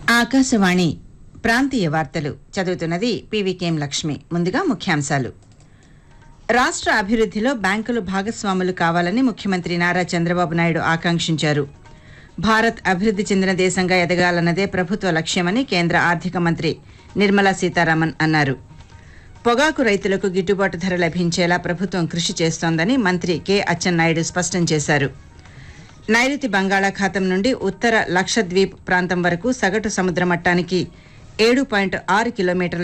ఆకాశవాణి ప్రాంతీయ వార్తలు చదువుతున్నది పీవీకేఎం లక్ష్మి ముందుగా ముఖ్యాంశాలు రాష్ట్ర అభివృద్ధిలో బ్యాంకులు భాగస్వాములు కావాలని ముఖ్యమంత్రి నారా చంద్రబాబు నాయుడు ఆకాంక్షించారు భారత్ అభివృద్ధి చెందిన దేశంగా ఎదగాలన్నదే ప్రభుత్వ లక్ష్యమని కేంద్ర ఆర్థిక మంత్రి నిర్మలా సీతారామన్ అన్నారు పొగాకు రైతులకు గిట్టుబాటు ధర లభించేలా ప్రభుత్వం కృషి చేస్తోందని మంత్రి కె అచ్చెన్నాయుడు స్పష్టం చేశారు నైరుతి బంగాళాఖాతం నుండి ఉత్తర లక్షద్వీప్ ప్రాంతం వరకు సగటు సముద్ర మట్టానికి ఏడు పాయింట్ ఆరు కిలోమీటర్ల